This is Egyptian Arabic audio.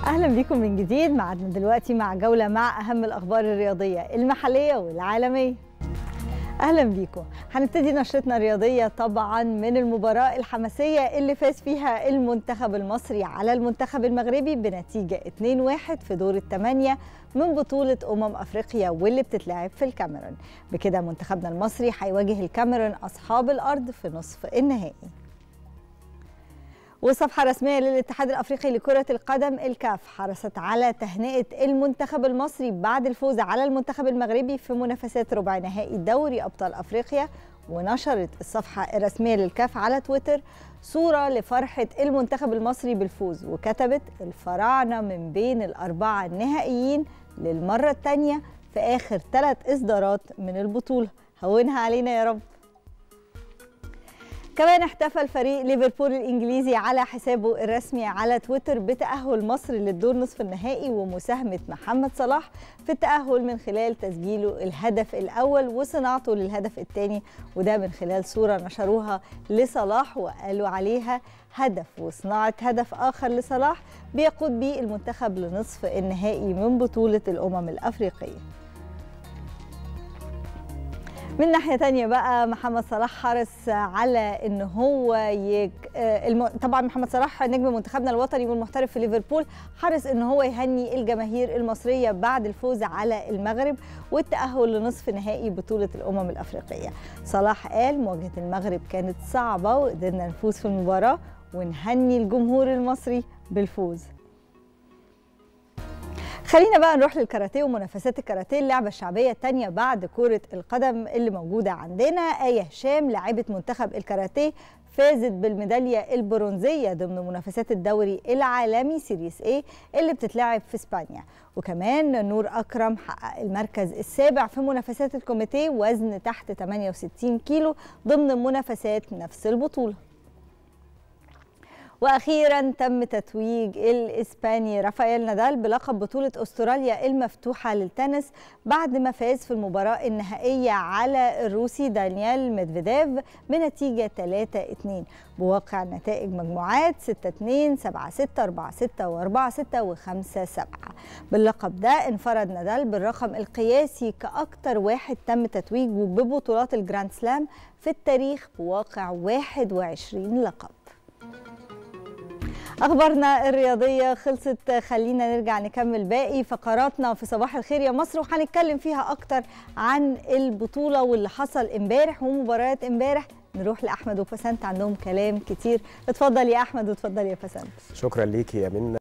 اهلا بيكم من جديد معادنا دلوقتي مع جوله مع اهم الاخبار الرياضيه المحليه والعالميه اهلا بيكم هنبتدي نشرتنا الرياضيه طبعا من المباراه الحماسيه اللي فاز فيها المنتخب المصري على المنتخب المغربي بنتيجه 2-1 في دور الثمانيه من بطوله امم افريقيا واللي بتتلعب في الكاميرون بكده منتخبنا المصري هيواجه الكاميرون اصحاب الارض في نصف النهائي وصفحة رسمية للاتحاد الأفريقي لكرة القدم الكاف حرصت على تهنئة المنتخب المصري بعد الفوز على المنتخب المغربي في منافسات ربع نهائي دوري أبطال أفريقيا ونشرت الصفحة الرسمية للكاف على تويتر صورة لفرحة المنتخب المصري بالفوز وكتبت الفراعنة من بين الأربعة النهائيين للمرة الثانية في آخر ثلاث إصدارات من البطولة هونها علينا يا رب كمان احتفل فريق ليفربول الانجليزي على حسابه الرسمي على تويتر بتاهل مصر للدور نصف النهائي ومساهمه محمد صلاح في التاهل من خلال تسجيله الهدف الاول وصناعته للهدف الثاني وده من خلال صوره نشروها لصلاح وقالوا عليها هدف وصناعه هدف اخر لصلاح بيقود بيه المنتخب لنصف النهائي من بطوله الامم الافريقيه من ناحية تانية بقى محمد صلاح حرص على ان هو يك... الم... طبعا محمد صلاح نجم منتخبنا الوطني والمحترف في ليفربول حرص ان هو يهني الجماهير المصرية بعد الفوز على المغرب والتأهل لنصف نهائي بطولة الأمم الأفريقية صلاح قال مواجهة المغرب كانت صعبة وقدرنا نفوز في المباراة ونهني الجمهور المصري بالفوز خلينا بقى نروح للكاراتيه ومنافسات الكاراتيه اللعبه الشعبيه الثانيه بعد كره القدم اللي موجوده عندنا ايه هشام لاعبه منتخب الكاراتيه فازت بالميداليه البرونزيه ضمن منافسات الدوري العالمي سيريس اي اللي بتتلعب في اسبانيا وكمان نور اكرم حقق المركز السابع في منافسات الكوميتيه وزن تحت 68 كيلو ضمن منافسات نفس البطوله واخيرا تم تتويج الاسباني رافائيل نادال بلقب بطوله استراليا المفتوحه للتنس بعد ما فاز في المباراه النهائيه على الروسي دانيال ميدفيديف بنتيجه 3-2 بواقع نتائج مجموعات 6-2 7-6 4-6 و4-6 و5-7 باللقب ده انفرد نادال بالرقم القياسي كاكثر واحد تم تتويجه ببطولات الجراند سلام في التاريخ بواقع 21 لقب اخبارنا الرياضيه خلصت خلينا نرجع نكمل باقي فقراتنا في صباح الخير يا مصر وهنتكلم فيها اكتر عن البطوله واللي حصل امبارح ومباريات امبارح نروح لاحمد وبسنت عندهم كلام كتير اتفضل يا احمد واتفضل يا بسنت شكرا ليكي يا منى